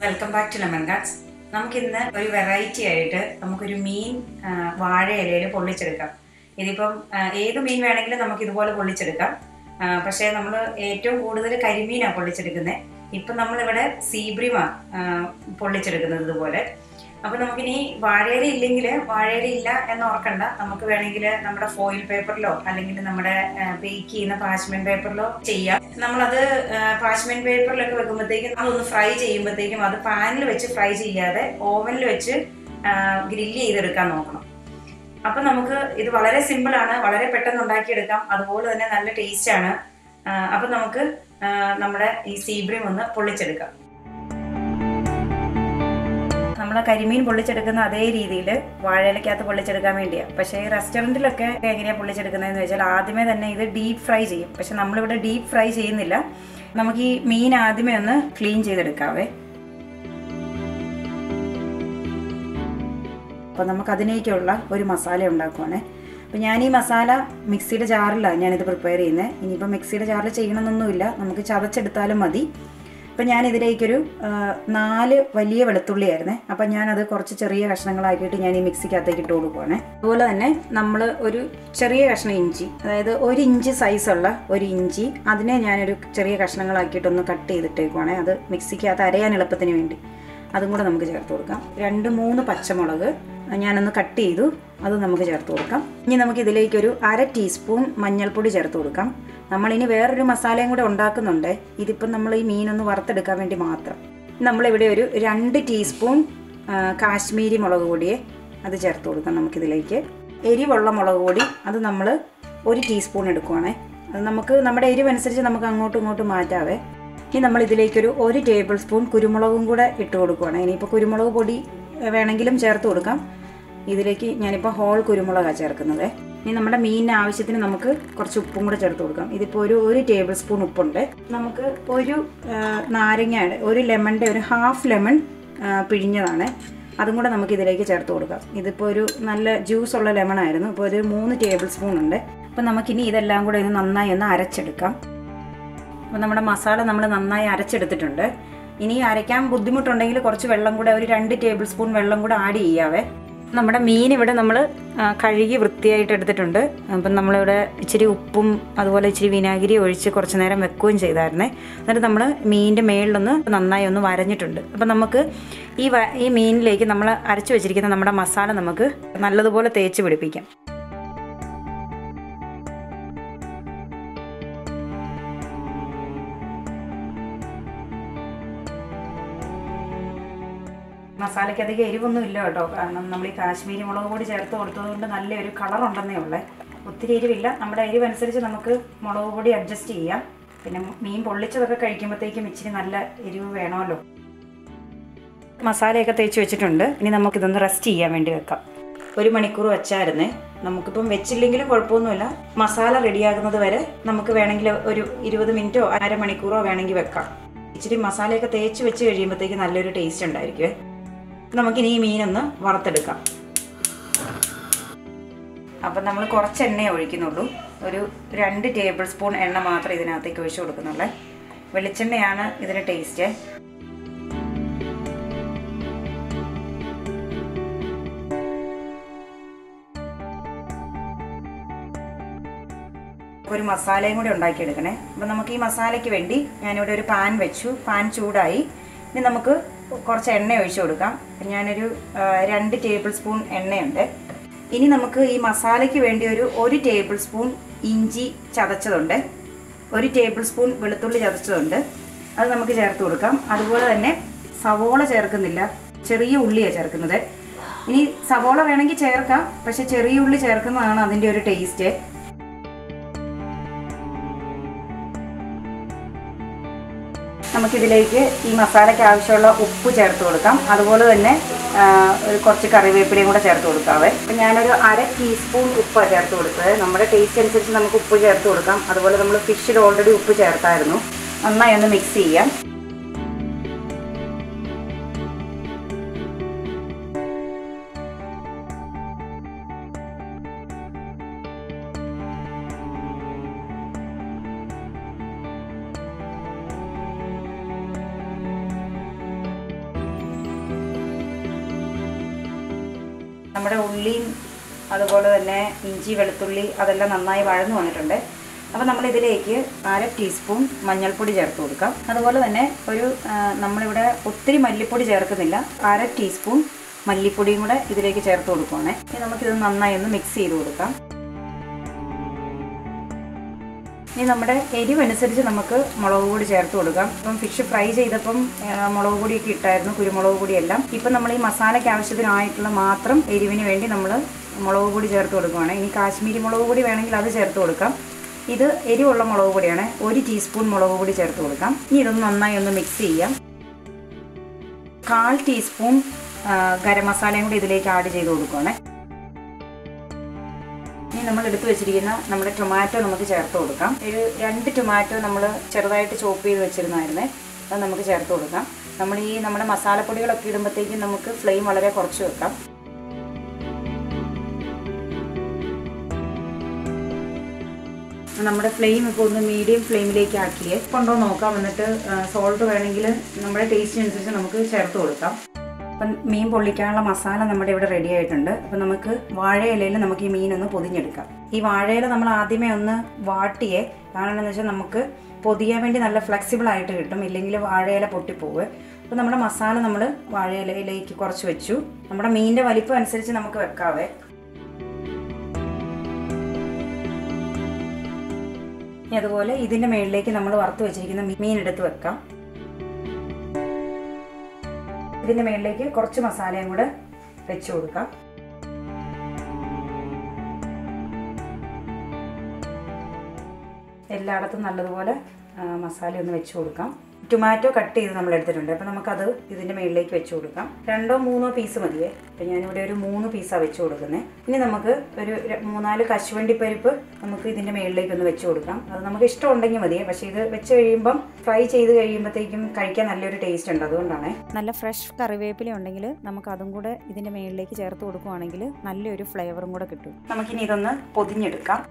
welcome back to lemon guards നമുക്കിന്ന് ഒരു variety ആയിട്ട് നമുക്കൊരു മീൻ ആ, വാഴ ഇലയിൽ പൊള്ളിച്ചെടുക്കാം ഇതിപ്പം ആ, ഏത് മീൻ വേണമെങ്കിലും നമുക്ക് ഇതുപോലെ പൊള്ളിച്ചെടുക്കാം ആ, പക്ഷേ നമ്മൾ ഏറ്റവും കൂടുതൽ കരിമീനാണ് പൊള്ളിച്ചെടുക്കുന്നത് ഇപ്പം നമ്മളിവിടെ സീബ്രിമ പൊള്ളിച്ചെടുക്കുന്നത് ഇതുപോലെ അപ്പൊ നമുക്കിനി വാഴയില ഇല്ലെങ്കിൽ വാഴയില ഇല്ല എന്ന് ഓർക്കണ്ട നമുക്ക് വേണമെങ്കിൽ നമ്മുടെ ഫോയിൽ പേപ്പറിലോ അല്ലെങ്കിൽ നമ്മുടെ ബേക്ക് ചെയ്യുന്ന പാച്ച്മെന്റ് പേപ്പറിലോ ചെയ്യാം നമ്മളത് പാച്ച്മെന്റ് പേപ്പറിലൊക്കെ വെക്കുമ്പോഴത്തേക്കും അതൊന്ന് ഫ്രൈ ചെയ്യുമ്പോഴത്തേക്കും അത് പാനിൽ വെച്ച് ഫ്രൈ ചെയ്യാതെ ഓവനിൽ വെച്ച് ഗ്രില്ല് ചെയ്തെടുക്കാൻ നോക്കണം അപ്പൊ നമുക്ക് ഇത് വളരെ സിമ്പിൾ ആണ് വളരെ പെട്ടെന്ന് ഉണ്ടാക്കിയെടുക്കാം അതുപോലെ തന്നെ നല്ല ടേസ്റ്റ് ആണ് ആ, അപ്പൊ നമുക്ക് ആ, നമ്മുടെ ഈ സീബ്രിം ഒന്ന് പൊള്ളിച്ചെടുക്കാം നമ്മൾ കരിമീൻ പൊള്ളിച്ചെടുക്കുന്ന അതേ രീതിയിൽ വാഴയിലക്കകത്ത് പൊള്ളിച്ചെടുക്കാൻ വേണ്ടിയാണ് പക്ഷേ ഈ റെസ്റ്റോറൻറ്റിലൊക്കെ എങ്ങനെയാണ് പൊള്ളിച്ചെടുക്കുന്നതെന്ന് വെച്ചാൽ ആദ്യമേ തന്നെ ഇത് ഡീപ്പ് ഫ്രൈ ചെയ്യും പക്ഷെ നമ്മളിവിടെ ഡീപ്പ് ഫ്രൈ ചെയ്യുന്നില്ല നമുക്ക് ഈ മീൻ ആദ്യമേ ഒന്ന് ക്ലീൻ ചെയ്തെടുക്കാവേ അപ്പോൾ നമുക്ക് അതിനേക്കുള്ള ഒരു മസാല ഉണ്ടാക്കുവാണേ അപ്പോൾ ഞാൻ ഈ മസാല മിക്സിയുടെ ജാറിലാണ് ഞാനിത് പ്രിപ്പയർ ചെയ്യുന്നത് ഇനിയിപ്പോൾ മിക്സിയുടെ ജാറിൽ ചെയ്യണമെന്നൊന്നുമില്ല നമുക്ക് ചതച്ചെടുത്താലും മതി അപ്പം ഞാൻ ഇതിലേക്കൊരു ആ, നാല് വലിയ വെളുത്തുള്ളിയായിരുന്നേ അപ്പം ഞാനത് കുറച്ച് ചെറിയ കഷ്ണങ്ങളാക്കിയിട്ട് ഞാൻ ഈ മിക്സിക്കകത്തേക്ക് ഇട്ട് കൊടുക്കുവാണേ അതുപോലെ തന്നെ നമ്മൾ ഒരു ചെറിയ കഷ്ണം ഇഞ്ചി അതായത് ഒരു ഇഞ്ച് സൈസുള്ള ഒരു ഇഞ്ചി അതിനെ ഞാനൊരു ചെറിയ കഷ്ണങ്ങളാക്കിയിട്ടൊന്ന് കട്ട് ചെയ്തിട്ടേക്കുവാണേ അത് മിക്സിക്കകത്ത് അരയാൻ എളുപ്പത്തിന് വേണ്ടി അതും കൂടെ നമുക്ക് ചേർത്ത് കൊടുക്കാം രണ്ട് മൂന്ന് പച്ചമുളക് ഞാനൊന്ന് കട്ട് ചെയ്തു അത് നമുക്ക് ചേർത്ത് കൊടുക്കാം ഇനി നമുക്ക് ഇതിലേക്കൊരു അര ടീസ്പൂൺ മഞ്ഞൾപ്പൊടി ചേർത്ത് കൊടുക്കാം നമ്മളിനി വേറൊരു മസാലയും കൂടെ ഉണ്ടാക്കുന്നുണ്ട് ഇതിപ്പം നമ്മൾ ഈ മീനൊന്ന് വറുത്തെടുക്കാൻ വേണ്ടി മാത്രം നമ്മളിവിടെ ഒരു രണ്ട് ടീസ്പൂൺ ആ, കാശ്മീരി മുളക് പൊടിയെ അത് ചേർത്ത് കൊടുക്കാം നമുക്കിതിലേക്ക് എരിവുള്ള മുളക് പൊടി അത് നമ്മൾ ഒരു ടീസ്പൂൺ എടുക്കുവാണേ അത് നമുക്ക് നമ്മുടെ എരിവനുസരിച്ച് നമുക്ക് അങ്ങോട്ടും ഇങ്ങോട്ടും മാറ്റാവേ ഇനി നമ്മൾ ഇതിലേക്കൊരു ഒരു ടേബിൾ സ്പൂൺ കുരുമുളകും കൂടെ ഇട്ട് കൊടുക്കുവാണ് ഇനിയിപ്പോൾ കുരുമുളക് പൊടി ഏഹ്, വേണമെങ്കിലും ചേർത്ത് കൊടുക്കാം ഇതിലേക്ക് ഞാനിപ്പോൾ ഹോൾ കുരുമുളകാണ് ചേർക്കുന്നത് ഇനി നമ്മുടെ മീനിന് ആവശ്യത്തിന് നമുക്ക് കുറച്ച് ഉപ്പും കൂടെ ചേർത്ത് കൊടുക്കാം ഇതിപ്പോൾ ഒരു ഒരു ടേബിൾ സ്പൂൺ ഉപ്പുണ്ട് നമുക്ക് ഒരു ഏഹ്, നാരങ്ങയുടെ ഒരു ലെമണിൻ്റെ ഒരു ഹാഫ് ലെമൺ പിഴിഞ്ഞതാണ് അതും കൂടെ നമുക്ക് ഇതിലേക്ക് ചേർത്ത് കൊടുക്കാം ഇതിപ്പോൾ ഒരു നല്ല ജ്യൂസ് ഉള്ള ലെമൺ ആയിരുന്നു ഇപ്പോൾ ഒരു മൂന്ന് ടേബിൾ സ്പൂൺ ഉണ്ട് അപ്പോൾ നമുക്കിനി ഇതെല്ലാം കൂടെ ഒന്ന് നന്നായി ഒന്ന് അരച്ചെടുക്കാം അപ്പോൾ നമ്മുടെ മസാല നമ്മൾ നന്നായി അരച്ചെടുത്തിട്ടുണ്ട് ഇനി അരയ്ക്കാൻ ബുദ്ധിമുട്ടുണ്ടെങ്കിൽ കുറച്ച് വെള്ളം കൂടെ ഒരു രണ്ട് ടേബിൾ സ്പൂൺ വെള്ളം കൂടെ ആഡ് ചെയ്യാവേ നമ്മുടെ മീൻ ഇവിടെ നമ്മൾ കഴുകി വൃത്തിയായിട്ട് എടുത്തിട്ടുണ്ട് അപ്പം നമ്മളിവിടെ ഇച്ചിരി ഉപ്പും അതുപോലെ ഇച്ചിരി വിനാഗിരി ഒഴിച്ച് കുറച്ച് നേരം വെക്കുകയും ചെയ്തായിരുന്നേ എന്നിട്ട് നമ്മൾ മീനിൻ്റെ മേളിലൊന്ന് നന്നായി ഒന്ന് വരഞ്ഞിട്ടുണ്ട് അപ്പം നമുക്ക് ഈ വ ഈ മീനിലേക്ക് നമ്മൾ അരച്ചു വെച്ചിരിക്കുന്ന നമ്മുടെ മസാല നമുക്ക് നല്ലതുപോലെ തേച്ച് പിടിപ്പിക്കാം മസാലയ്ക്ക് അധികം എരിവൊന്നും ഇല്ല കേട്ടോ കാരണം നമ്മൾ ഈ കാശ്മീരി മുളക് പൊടി ചേർത്ത് കൊടുത്തതുകൊണ്ട് നല്ലൊരു കളർ ഉണ്ടെന്നേ ഉള്ളേ ഒത്തിരി എരിവില്ല നമ്മുടെ എരിവനുസരിച്ച് നമുക്ക് മുളക് പൊടി അഡ്ജസ്റ്റ് ചെയ്യാം പിന്നെ മീൻ പൊള്ളിച്ചതൊക്കെ കഴിക്കുമ്പോഴത്തേക്കും ഇച്ചിരി നല്ല എരിവ് വേണമല്ലോ മസാലയൊക്കെ തേച്ച് വെച്ചിട്ടുണ്ട് ഇനി നമുക്കിതൊന്ന് റെസ്റ്റ് ചെയ്യാൻ വേണ്ടി വെക്കാം ഒരു മണിക്കൂർ വെച്ചായിരുന്നേ നമുക്കിപ്പം വെച്ചില്ലെങ്കിലും കുഴപ്പമൊന്നുമില്ല മസാല റെഡിയാകുന്നത് വരെ നമുക്ക് വേണമെങ്കിൽ ഒരു ഇരുപത് മിനിറ്റോ അരമണിക്കൂറോ വേണമെങ്കിൽ വെക്കാം ഇച്ചിരി മസാലയൊക്കെ തേച്ച് വെച്ച് കഴിയുമ്പോഴത്തേക്ക് നല്ലൊരു ടേസ്റ്റ് ഉണ്ടായിരിക്കുമേ നമുക്കിനി ഈ മീനൊന്ന് വറുത്തെടുക്കാം അപ്പം നമ്മൾ കുറച്ച് എണ്ണ ഒഴിക്കുന്നുള്ളൂ ഒരു രണ്ട് ടേബിൾ സ്പൂൺ എണ്ണ മാത്രമേ ഇതിനകത്തേക്ക് ഒഴിച്ചു കൊടുക്കുന്നുള്ളൂ വെളിച്ചെണ്ണയാണ് ഇതിന് ടേസ്റ്റ് ഒരു മസാലയും കൂടി ഉണ്ടാക്കിയെടുക്കണേ അപ്പം നമുക്ക് ഈ മസാലയ്ക്ക് വേണ്ടി ഞാനിവിടെ ഒരു പാൻ വെച്ചു പാൻ ചൂടായി ഇനി നമുക്ക് കുറച്ച് എണ്ണ ഒഴിച്ചു കൊടുക്കാം ഞാനൊരു ആ, രണ്ട് ടേബിൾ സ്പൂൺ എണ്ണയുണ്ട് ഇനി നമുക്ക് ഈ മസാലയ്ക്ക് വേണ്ടി ഒരു ഒരു ടേബിൾ സ്പൂൺ ഇഞ്ചി ചതച്ചതുണ്ട് ഒരു ടേബിൾ സ്പൂൺ വെളുത്തുള്ളി ചതച്ചതുണ്ട് അത് നമുക്ക് ചേർത്ത് കൊടുക്കാം അതുപോലെ തന്നെ സവോള ചേർക്കുന്നില്ല ചെറിയ ഉള്ളിയാണ് ചേർക്കുന്നത് ഇനി സവോള വേണമെങ്കിൽ ചേർക്കാം പക്ഷെ ചെറിയ ഉള്ളി ചേർക്കുന്നതാണ് അതിൻ്റെ ഒരു ടേസ്റ്റ് നമുക്കിതിലേക്ക് ഈ മസാലയ്ക്ക് ആവശ്യമുള്ള ഉപ്പ് ചേർത്ത് കൊടുക്കാം അതുപോലെ തന്നെ ആ, ഒരു കുറച്ച് കറിവേപ്പിലയും കൂടെ ചേർത്ത് കൊടുക്കാവേ അപ്പം ഞാനൊരു അര ടീസ്പൂൺ ഉപ്പാണ് ചേർത്ത് കൊടുത്തത് നമ്മുടെ ടേസ്റ്റ് അനുസരിച്ച് നമുക്ക് ഉപ്പ് ചേർത്ത് കൊടുക്കാം അതുപോലെ നമ്മൾ ഫിഷിൽ ഓൾറെഡി ഉപ്പ് ചേർത്തായിരുന്നു നന്നായി ഒന്ന് മിക്സ് ചെയ്യാം നമ്മുടെ ഉള്ളിയും അതുപോലെ തന്നെ ഇഞ്ചി വെളുത്തുള്ളി അതെല്ലാം നന്നായി വഴന്നു വന്നിട്ടുണ്ട് അപ്പോൾ നമ്മൾ ഇതിലേക്ക് അര ടീസ്പൂൺ മഞ്ഞൾപ്പൊടി ചേർത്ത് കൊടുക്കാം അതുപോലെ തന്നെ ഒരു ആ, നമ്മളിവിടെ ഒത്തിരി മല്ലിപ്പൊടി ചേർക്കുന്നില്ല അര ടീസ്പൂൺ മല്ലിപ്പൊടിയും കൂടെ ഇതിലേക്ക് ചേർത്ത് കൊടുക്കുവാണേ ഇനി നമുക്കിത് നന്നായി ഒന്ന് മിക്സ് ചെയ്ത് കൊടുക്കാം ഇനി നമ്മുടെ എരിവനുസരിച്ച് നമുക്ക് മുളക് പൊടി ചേർത്ത് കൊടുക്കാം ഇപ്പം ഫിഷ് ഫ്രൈ ചെയ്തപ്പം ആ, മുളക് പൊടിയൊക്കെ ഇട്ടായിരുന്നു കുരുമുളക് പൊടിയെല്ലാം ഇപ്പം നമ്മൾ ഈ മസാലയ്ക്ക് ആവശ്യത്തിനായിട്ടുള്ള മാത്രം എരിവിന് വേണ്ടി നമ്മൾ മുളക് പൊടി ചേർത്ത് കൊടുക്കുകയാണ് ഇനി കാശ്മീരി മുളക് പൊടി വേണമെങ്കിൽ അത് ചേർത്ത് കൊടുക്കാം ഇത് എരിവുള്ള മുളക് പൊടിയാണ് ഒരു ടീസ്പൂൺ മുളക് പൊടി ചേർത്ത് കൊടുക്കാം ഇനി ഇതൊന്ന് നന്നായി ഒന്ന് മിക്സ് ചെയ്യാം കാൽ ടീസ്പൂൺ ആ, ഗരം മസാലയും കൂടി ഇതിലേക്ക് ആഡ് ചെയ്ത് കൊടുക്കുകയാണേ ഇനി നമ്മൾ എടുത്തു വെച്ചിരിക്കുന്ന നമ്മുടെ ടൊമാറ്റോ നമുക്ക് ചേർത്ത് കൊടുക്കാം ഒരു രണ്ട് ടൊമാറ്റോ നമ്മൾ ചെറുതായിട്ട് ചോപ്പ് ചെയ്ത് വെച്ചിരുന്നായിരുന്നേ അത് നമുക്ക് ചേർത്ത് കൊടുക്കാം നമ്മൾ ഈ നമ്മുടെ മസാലപ്പൊടികളൊക്കെ ഇടുമ്പോഴത്തേക്കും നമുക്ക് ഫ്ലെയിം വളരെ കുറച്ച് വെക്കാം നമ്മുടെ ഫ്ലെയിം ഇപ്പോൾ ഒന്ന് മീഡിയം ഫ്ലെയിമിലേക്ക് ആക്കിയേ കൊണ്ടോ നോക്കാം എന്നിട്ട് സോൾട്ട് വേണമെങ്കിൽ നമ്മുടെ ടേസ്റ്റിനനുസരിച്ച് നമുക്ക് ചേർത്ത് കൊടുക്കാം അപ്പം മീൻ പൊള്ളിക്കാനുള്ള മസാല നമ്മുടെ ഇവിടെ റെഡി ആയിട്ടുണ്ട് അപ്പം നമുക്ക് വാഴയിലയിൽ നമുക്ക് ഈ മീനൊന്ന് പൊതിഞ്ഞെടുക്കാം ഈ വാഴയില നമ്മൾ ആദ്യമേ ഒന്ന് വാട്ടിയേ കാരണം എന്താണെന്ന് വെച്ചാൽ നമുക്ക് പൊതിയാൻ വേണ്ടി നല്ല ഫ്ലെക്സിബിൾ ആയിട്ട് കിട്ടും ഇല്ലെങ്കിൽ വാഴയില പൊട്ടിപ്പോവുക അപ്പോൾ നമ്മുടെ മസാല നമ്മൾ വാഴയിലയിലേക്ക് കുറച്ച് വെച്ചു നമ്മുടെ മീനിൻ്റെ വലിപ്പം അനുസരിച്ച് നമുക്ക് വെക്കാവേ ഇനി അതുപോലെ ഇതിൻ്റെ മുകളിലേക്ക് നമ്മൾ വറുത്ത് വെച്ചിരിക്കുന്ന മീൻ എടുത്ത് വെക്കാം ഇതിൻ്റെ മുകളിലേക്ക് കുറച്ച് മസാലയും കൂടെ വെച്ച് കൊടുക്കാം എല്ലായിടത്തും നല്ലതുപോലെ ആ, മസാല ഒന്ന് വെച്ച് കൊടുക്കാം ടൊമാറ്റോ കട്ട് ചെയ്ത് നമ്മൾ എടുത്തിട്ടുണ്ട് അപ്പോൾ നമുക്കത് ഇതിൻ്റെ മുകളിലേക്ക് വെച്ച് കൊടുക്കാം രണ്ടോ മൂന്നോ പീസ് മതിയേ അപ്പോൾ ഞാനിവിടെ ഒരു മൂന്ന് പീസാണ് വെച്ച് കൊടുക്കുന്നത് ഇനി നമുക്ക് ഒരു ര- മൂന്നാല് കശുവണ്ടി പരിപ്പ് നമുക്ക് ഇതിൻ്റെ മുകളിലേക്ക് ഒന്ന് വെച്ച് കൊടുക്കാം അത് നമുക്ക് ഇഷ്ടമുണ്ടെങ്കിൽ മതിയേ പക്ഷേ ഇത് വെച്ച് കഴിയുമ്പം ഫ്രൈ ചെയ്ത് കഴിയുമ്പോഴത്തേക്കും കഴിക്കാൻ നല്ലൊരു ടേസ്റ്റ് ഉണ്ട് അതുകൊണ്ടാണ് നല്ല ഫ്രഷ് കറിവേപ്പില ഉണ്ടെങ്കിൽ നമുക്ക് അതും കൂടെ ഇതിൻ്റെ മേളിലേക്ക് ചേർത്ത് കൊടുക്കുവാണെങ്കിൽ നല്ലൊരു ഫ്ലേവറും കൂടെ കിട്ടും നമുക്കിനി ഇതൊന്ന് പൊതിഞ്ഞെടുക്കാം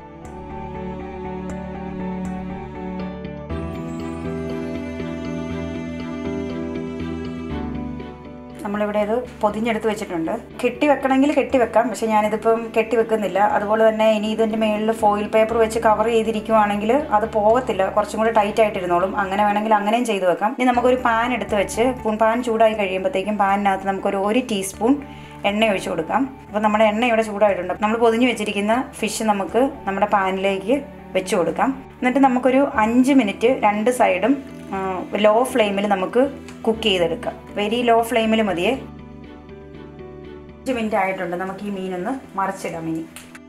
നമ്മളിവിടെ ഇത് പൊതിഞ്ഞെടുത്ത് വെച്ചിട്ടുണ്ട് കെട്ടി വെക്കണമെങ്കിൽ കെട്ടി വെക്കാം പക്ഷെ ഞാനിതിപ്പം കെട്ടി വെക്കുന്നില്ല അതുപോലെ തന്നെ ഇനി ഇതിൻ്റെ മുകളിൽ ഫോയിൽ പേപ്പർ വെച്ച് കവർ ചെയ്തിരിക്കുവാണെങ്കിൽ അത് പോകത്തില്ല കുറച്ചും കൂടി ടൈറ്റ് ആയിട്ടിരുന്നോളും അങ്ങനെ വേണമെങ്കിൽ അങ്ങനെയും ചെയ്ത് വെക്കാം ഇനി നമുക്കൊരു പാൻ എടുത്ത് വെച്ച് പാൻ ചൂടായി കഴിയുമ്പോഴത്തേക്കും പാനിനകത്ത് നമുക്കൊരു ഒരു ടീസ്പൂൺ എണ്ണ ഒഴിച്ചു കൊടുക്കാം അപ്പോൾ നമ്മുടെ എണ്ണ ഇവിടെ ചൂടായിട്ടുണ്ട് നമ്മൾ പൊതിഞ്ഞ് വെച്ചിരിക്കുന്ന ഫിഷ് നമുക്ക് നമ്മുടെ പാനിലേക്ക് വെച്ച് കൊടുക്കാം എന്നിട്ട് നമുക്കൊരു അഞ്ച് മിനിറ്റ് രണ്ട് സൈഡും ലോ ഫ്ലെയിമിൽ നമുക്ക് കുക്ക് ചെയ്തെടുക്കാം വെരി ലോ ഫ്ലെയിമിൽ മതിയേ അഞ്ച് മിനിറ്റ് ആയിട്ടുണ്ട് നമുക്ക് ഈ മീനൊന്ന് മറിച്ചിടാം ഇനി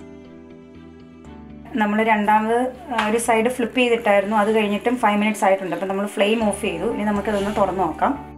നമ്മൾ രണ്ടാമത് ആ, ഒരു സൈഡ് ഫ്ലിപ്പ് ചെയ്തിട്ടായിരുന്നു അത് കഴിഞ്ഞിട്ടും ഫൈവ് മിനിറ്റ്സ് ആയിട്ടുണ്ട് അപ്പോൾ നമ്മൾ ഫ്ലെയിം ഓഫ് ചെയ്തു ഇനി നമുക്കിതൊന്ന് തുറന്ന് നോക്കാം